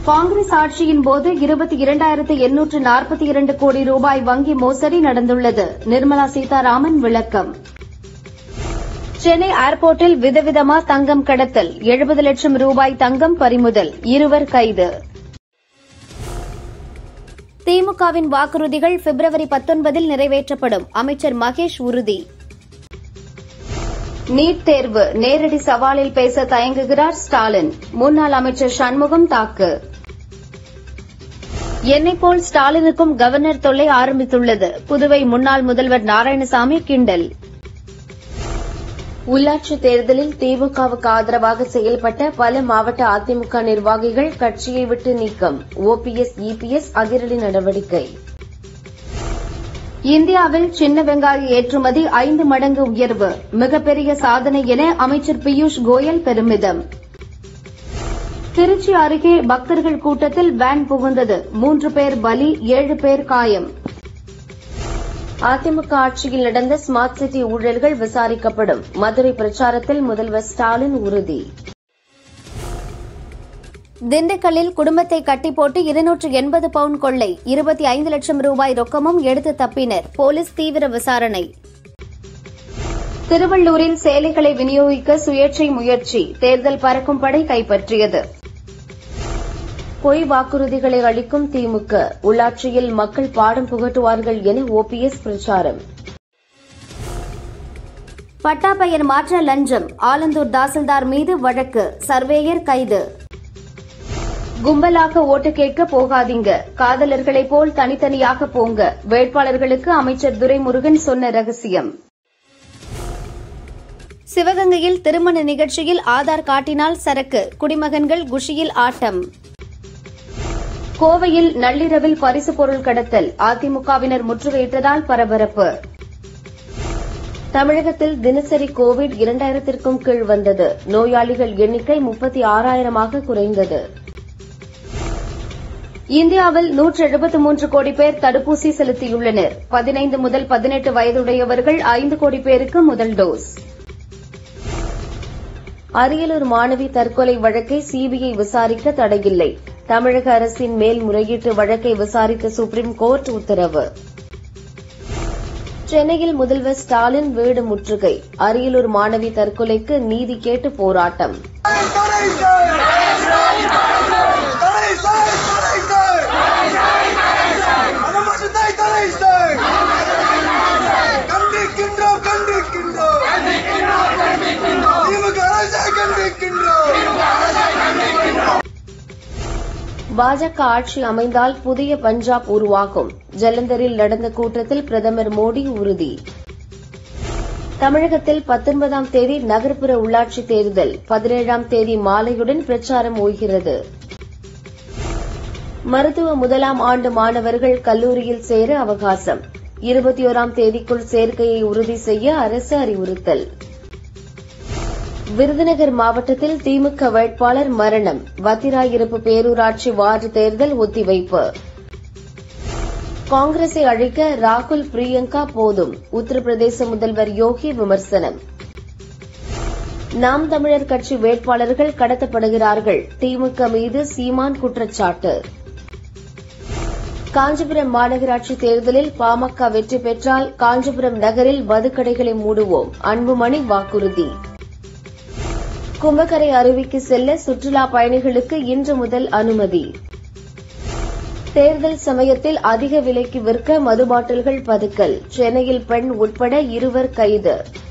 காங்கிரஸ் ஆட்சியின் போது இருபத்தி இரண்டாயிரத்து எண்ணூற்று நாற்பத்தி இரண்டு கோடி ரூபாய் வங்கி மோசடி நடந்துள்ளது நிர்மலா சீதாராமன் விளக்கம் சென்னை ஏர்போர்ட்டில் விதவிதமா தங்கம் கடத்தல் எழுபது லட்சம் ரூபாய் தங்கம் பறிமுதல் இருவர் கைது திமுகவின் வாக்குறுதிகள் பிப்ரவரி பத்தொன்பதில் நிறைவேற்றப்படும் அமைச்சர் மகேஷ் உறுதி நீட் தேர்வு நேரடி சவாலில் பேச தயங்குகிறார் ஸ்டாலின் முன்னாள் அமைச்சர் சண்முகம் தாக்கு என்னைப் போல் ஸ்டாலினுக்கும் கவர்னர் தொல்லை ஆரம்பித்துள்ளது புதுவை முன்னாள் முதல்வர் நாராயணசாமி கிண்டல் உள்ளாட்சித் தேர்தலில் திமுகவுக்கு ஆதரவாக செயல்பட்ட பல மாவட்ட அதிமுக நிர்வாகிகள் கட்சியை விட்டு நீக்கம் ஓபிஎஸ் இபிஎஸ் அதிரடி நடவடிக்கை இந்தியாவில் சின்ன வெங்காய ஏற்றுமதி ஐந்து மடங்கு உயர்வு மிகப்பெரிய சாதனை என அமைச்சர் பியூஷ் கோயல் பெருமிதம் திருச்சி அருகே பக்தர்கள் கூட்டத்தில் வேன் புகுந்தது மூன்று பேர் பலி ஏழு பேர் காயம் அதிமுக ஆட்சியில் நடந்த ஸ்மார்ட் சிட்டி ஊழல்கள் விசாரிக்கப்படும் மதுரை பிரச்சாரத்தில் முதல்வர் ஸ்டாலின் உறுதி திண்டுக்கல்லில் குடும்பத்தை கட்டி போட்டு இருநூற்று எண்பது பவுண்ட் கொள்ளை இருபத்தி ஐந்து லட்சம் ரூபாய் ரொக்கமும் எடுத்து தப்பினர் போலீஸ் தீவிர விசாரணை திருவள்ளூரில் சேலைகளை விநியோகிக்க சுயேட்சை முயற்சி தேர்தல் பறக்கும் படை கைப்பற்றியது பொய் வாக்குறுதிகளை அளிக்கும் திமுக உள்ளாட்சியில் மக்கள் பாடம் புகட்டுவார்கள் என ஓபிஎஸ் பிரச்சாரம் பட்டா பெயர் மாற்ற லஞ்சம் ஆலந்தூர் தாசில்தார் மீது வழக்கு சர்வேயர் கைது கும்பலாக ஓட்டு கேட்க போகாதீங்க காதலர்களைப் போல் தனித்தனியாக போங்க வேட்பாளர்களுக்கு அமைச்சர் துரைமுருகன் சொன்ன ரகசியம் சிவகங்கையில் திருமண நிகழ்ச்சியில் ஆதார் காட்டினால் சரக்கு குடிமகன்கள் குஷியில் ஆட்டம் கோவையில் நள்ளிரவில் பரிசு பொருள் கடத்தல் அதிமுகவினர் முற்றுகையிட்டதால் பரபரப்பு தமிழகத்தில் தினசரி கோவிட் இரண்டாயிரத்திற்கும் கீழ் வந்தது நோயாளிகள் எண்ணிக்கை முப்பத்தி ஆறாயிரமாக குறைந்தது இந்தியாவில் நூற்று எழுபத்து மூன்று கோடி பேர் தடுப்பூசி செலுத்தியுள்ளனர் பதினைந்து முதல் பதினெட்டு வயதுடையவர்கள் ஐந்து கோடி பேருக்கு முதல் டோஸ் அரியலூர் மாணவி தற்கொலை வழக்கை சிபிஐ விசாரிக்க தடையில்லை தமிழக அரசின் மேல்முறையீட்டு வழக்கை விசாரித்த சுப்ரீம் கோர்ட் உத்தரவு சென்னையில் முதல்வர் ஸ்டாலின் வீடு முற்றுகை அரியலூர் மாணவி தற்கொலைக்கு நீதி கேட்டு போராட்டம் கண்டிக்கின்றோம் கண்டிக்கின்றோம் திமுக அரசை கண்டிக்கின்றோம் பாஜக ஆட்சி அமைந்தால் புதிய பஞ்சாப் உருவாகும் ஜலந்தரில் நடந்த கூட்டத்தில் பிரதமர் மோடி உறுதி தமிழகத்தில் பத்தொன்பதாம் தேதி நகர்ப்புற உள்ளாட்சித் தேர்தல் பதினேழாம் தேதி மாலையுடன் பிரச்சாரம் ஓய்கிறது மருத்துவ முதலாம் ஆண்டு மாணவர்கள் கல்லூரியில் சேர அவகாசம் இருபத்தி ஓராம் தேதிக்குள் சேர்க்கையை உறுதி செய்ய அரசு அறிவுறுத்தல் விருதுநகர் மாவட்டத்தில் திமுக வேட்பாளர் மரணம் வத்திராயிருப்பு பேரூராட்சி வார்டு தேர்தல் ஒத்திவைப்பு காங்கிரஸை அழிக்க ராகுல் பிரியங்கா போதும் உத்தரப்பிரதேச முதல்வர் யோகி விமர்சனம் நாம் தமிழர் கட்சி வேட்பாளர்கள் கடத்தப்படுகிறார்கள் திமுக மீது சீமான் குற்றச்சாட்டு காஞ்சிபுரம் மாநகராட்சி தேர்தலில் பாமக வெற்றி பெற்றால் காஞ்சிபுரம் நகரில் மதுக்கடைகளை மூடுவோம் அன்புமணி வாக்குறுதி கும்பக்கரை அருவிக்கு செல்ல சுற்றுலா பயணிகளுக்கு இன்று முதல் அனுமதி தேர்தல் சமயத்தில் அதிக விலைக்கு விற்க மது பாட்டில்கள் பதுக்கல் சென்னையில் பெண் உட்பட இருவர் கைது